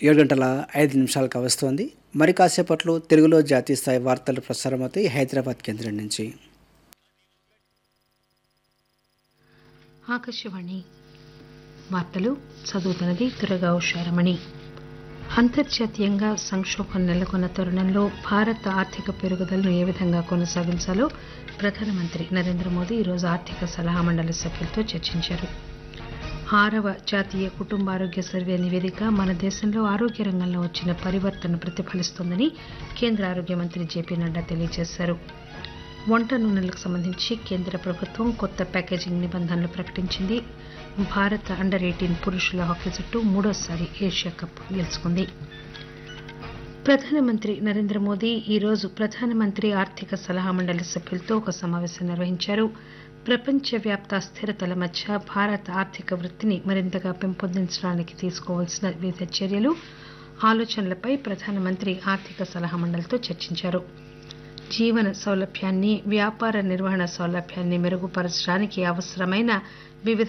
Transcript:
ఏడు గంటల ఐదు నిమిషాలకు వస్తోంది మరి కాసేపట్లో తెలుగులో జాతీయ స్థాయి వార్తలు ప్రసారమవుతాయి హైదరాబాద్ కేంద్రం నుంచి ఆకాశవాణి వార్తలు చదువుతున్నది దురగా ఉషారమణి అంతర్జాతీయంగా సంక్షోభం నెలకొన్న తరుణంలో భారత్ ఆర్థిక పెరుగుదలను ఏ విధంగా కొనసాగించాలో ప్రధానమంత్రి నరేంద్ర మోదీ ఈరోజు ఆర్థిక సలహా మండలి సభ్యులతో చర్చించారు ఆరవ జాతీయ కుటుంబ ఆరోగ్య సర్వే నివేదిక మన దేశంలో ఆరోగ్య రంగంలో వచ్చిన పరివర్తన ప్రతిఫలిస్తోందని కేంద్ర ఆరోగ్య మంత్రి జేపీ నడ్డా తెలియజేశారు వంట నూనెలకు సంబంధించి కేంద్ర ప్రభుత్వం కొత్త ప్యాకేజింగ్ నిబంధనలు ప్రకటించింది భారత అండర్ ఎయిటీన్ పురుషుల హాకీ జట్టు మూడోసారి ఏషియా కప్ గెలుచుకుంది ప్రధానమంత్రి నరేంద్ర మోదీ ఈరోజు ప్రధానమంత్రి ఆర్థిక సలహా మండలి సభ్యులతో ఒక సమావేశం నిర్వహించారు ప్రపంచవ్యాప్త అస్థిరతల మధ్య భారత ఆర్థిక వృద్ధిని మరింతగా పెంపొందించడానికి తీసుకోవాల్సిన వివిధ చర్యలు ఆలోచనలపై ప్రధానమంత్రి ఆర్థిక సలహా మండలితో చర్చించారు జీవన సౌలభ్యాన్ని వ్యాపార నిర్వహణ సౌలభ్యాన్ని మెరుగుపరచడానికి అవసరమైన వివిధ